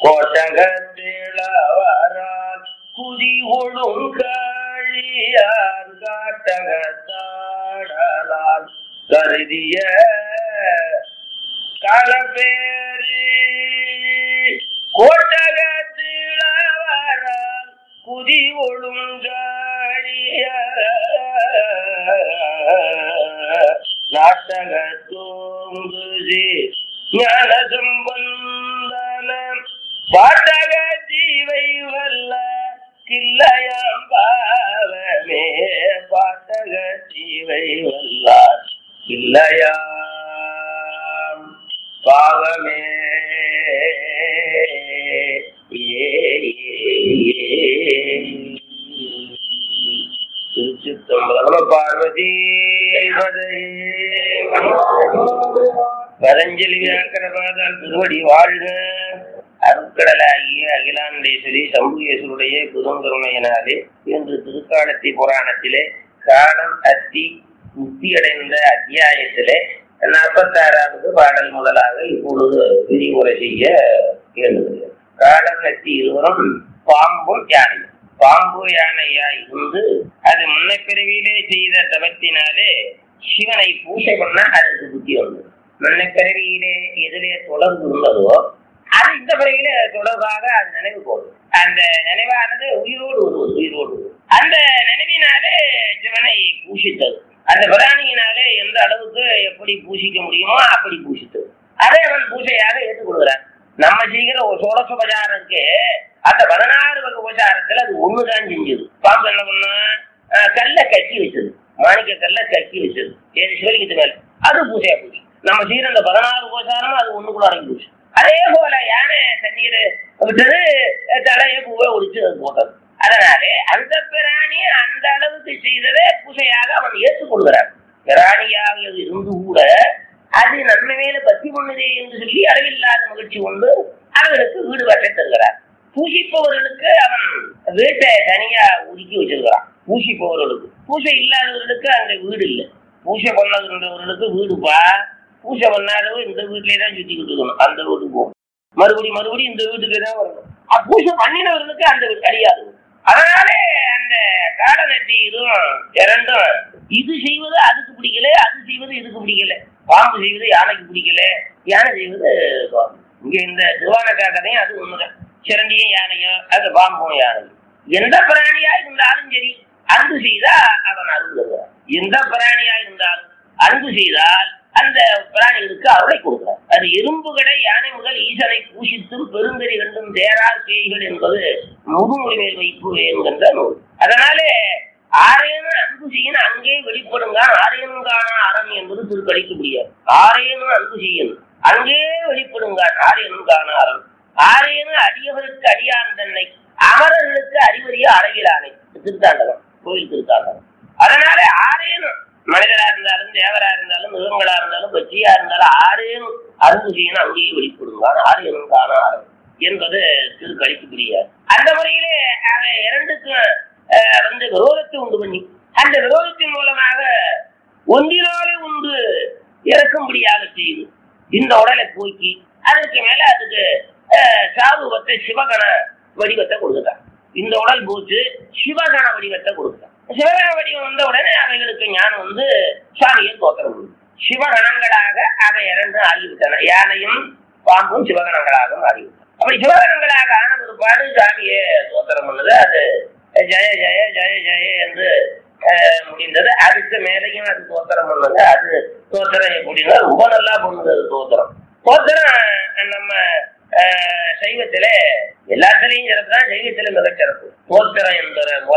கோட்டகத்திளவரால் குதி ஒழுங்காழியார் காட்டகத்தாடலால் கருதிய காலப்பேரி கோட்டகத்திளவரால் குதி ஒழுங்காழிய நாட்டக தூங்குதி ஞான சம்பந்தன பாட்டக ஜீவை வல்ல கிள்ளையாம் பாவமே பாட்டக ஜீவை வல்லார் கிள்ளையாம் பாவமே ஏ திருச்சித்தம்பலம் பார்வதி பதஞ்சலி வியாக்கரபாதால் திருவடி வாழ்க அருட்கடலாகிய அகிலாண்டேஸ்வரி சம்புகேஸ்வருடைய புதங்கருணையினாலே என்று திருக்காலத்தி புராணத்திலே காலம் அத்தி முக்தியடைந்த அத்தியாயத்திலே நாற்பத்தாறாவது பாடல் முதலாக இப்பொழுது விரிவுரை செய்ய எழுதுகிறேன் காலம் அத்தி இருவரும் பாம்பும் யானையும் பாம்பு யானையா இருந்து அது முன்ன பிறவியிலே செய்த தவத்தினாலே சிவனை பூஜை பண்ண அதுக்கு புத்தி வந்தது முன்ன பிறவியிலே எதிலே தொடர்பு இருந்ததோ அது இந்த பிறவியில தொடர்பாக அது நினைவு போகுது அந்த நினைவானது உயிரோடு வருவது உயிரோடு வருவது. அந்த நினைவினாலே சிவனை பூஷித்தது அந்த பிராணியினாலே எந்த அளவுக்கு எப்படி பூசிக்க முடியுமோ அப்படி பூசித்தது அதை அவன் பூஜையாக ஏற்றுக்கொள்கிறான் நம்ம செய்கிற ஒரு சோழசோபச்சாரம் இருக்கு அந்த பதினாறு வகை உபச்சாரத்துல அது ஒண்ணுதான் செஞ்சது பாம்பு என்ன பண்ண கல்ல கட்டி வச்சது மாணிக்க கல்ல கட்டி வச்சது ஏழு சிவலிங்கத்து மேல அது பூஜையா போச்சு நம்ம செய்யற அந்த பதினாறு உபச்சாரமும் அது ஒண்ணு கூட அடங்கி போச்சு அதே போல யானை தண்ணீர் விட்டது தலையை பூவை ஒடிச்சு அது போட்டது அதனாலே அந்த பிராணி அந்த அளவுக்கு செய்ததை பூஜையாக அவன் ஏற்றுக்கொள்கிறான் பிராணியாக இருந்து கூட அது நன்மை மேல பத்தி பண்ணுதே என்று சொல்லி அளவில்லாத மகிழ்ச்சி கொண்டு அவர்களுக்கு வீடு வட்டை தருகிறார் பூசிப்பவர்களுக்கு அவன் வீட்டை தனியா ஒதுக்கி வச்சிருக்கிறான் பூசிப்பவர்களுக்கு பூசை இல்லாதவர்களுக்கு அங்க வீடு இல்லை பூசை பண்ணதுன்றவர்களுக்கு வீடுப்பா பூசை பண்ணாதவங்க இந்த வீட்டிலே தான் சுத்திக்கிட்டு இருக்கணும் அந்த வீட்டுக்கு போகும் மறுபடி மறுபடி இந்த வீட்டுக்கு தான் வரணும் அஹ் பூசை பண்ணினவர்களுக்கு அந்த வீடு கிடையாது அதனாலே அந்த காலநட்டி இதுவும் இரண்டும் இது செய்வது அதுக்கு பிடிக்கல அது செய்வது இதுக்கு பிடிக்கல பாம்பு செய்வது யானைக்கு பிடிக்கல யானை செய்வது பாம்பு இங்க இந்த திருவானக்கா கதையும் அது ஒண்ணுதான் சிரண்டியும் யானையும் அது பாம்பும் யானையும் எந்த பிராணியா இருந்தாலும் சரி அன்பு செய்தா அவன் அருள் தருவான் எந்த பிராணியா இருந்தாலும் அன்பு செய்தால் அந்த பிராணிகளுக்கு அருளை கொடுக்கிறார் அது எறும்பு கடை யானை முதல் ஈசனை பூஷித்தும் பெருந்தறி கண்டும் தேரார் பேய்கள் என்பது முதுமொழி மேல் வைப்பு என்கின்ற நூல் அதனாலே ஆரையனும் அன்பு செய்யணும் அங்கே வெளிப்படுங்க ஆரையனும் காண அறம் என்பது திருக்கடிக்க முடியாது ஆரையனும் அன்பு செய்யணும் அங்கே வெளிப்படுங்க ஆரையனும் காண அறம் ஆரையனும் அடியவருக்கு அடியான் தன்னை அமரர்களுக்கு அறிவறிய அளவிலானை திருத்தாண்டகம் கோயில் திருத்தாண்டகம் அதனால ஆரேனும் மனிதரா இருந்தாலும் தேவரா இருந்தாலும் மிருகங்களா இருந்தாலும் பச்சியா இருந்தாலும் ஆரேனும் அன்பு செய்யணும் அங்கேயே வெளிப்படுங்க ஆரேனும் காண அறம் என்பது திருக்கடிப்புக்குரிய அந்த முறையிலே அவன் இரண்டுக்கும் அஹ், வந்து விரோதத்தை உண்டு பண்ணி அந்த விரோதத்தின் மூலமாக ஒன்றினாலே உண்டு இறக்கும்படியாக செய்து இந்த உடலை போக்கி அதுக்கு மேல அதுக்கு அஹ், சாரூபத்தை சிவகண வடிவத்தை கொடுத்துட்டான் இந்த உடல் போச்சு சிவகண வடிவத்தை கொடுத்துட்டான் சிவகண வடிவம் வந்த உடனே அவைகளுக்கு ஞானம் வந்து சாமியை தோத்திரம் கொடுக்கும் சிவகணங்களாக அவை இரண்டு ஆகிவிட்டன யானையும் பாம்பும் சிவகணங்களாக மாறிவிட்டன அப்படி சிவகணங்களாக ஆன பிற்பாடு சாமியை தோத்திரம் பண்ணது அது ஜெய ஜெய ஜெய ஜெய என்று அஹ், முடிந்தது அதுக்கு மேலையும் அது தோத்திரம் பண்ணது அது தோத்திரம் எப்படின்னா ரொம்ப நல்லா பண்ணுது அது தோத்திரம் தோத்திரம் நம்ம அஹ், சைவத்திலே எல்லாத்திலையும் சிறப்பு தான் சைவத்திலே மிகச்சிறப்பு தோத்திரம் என்கிற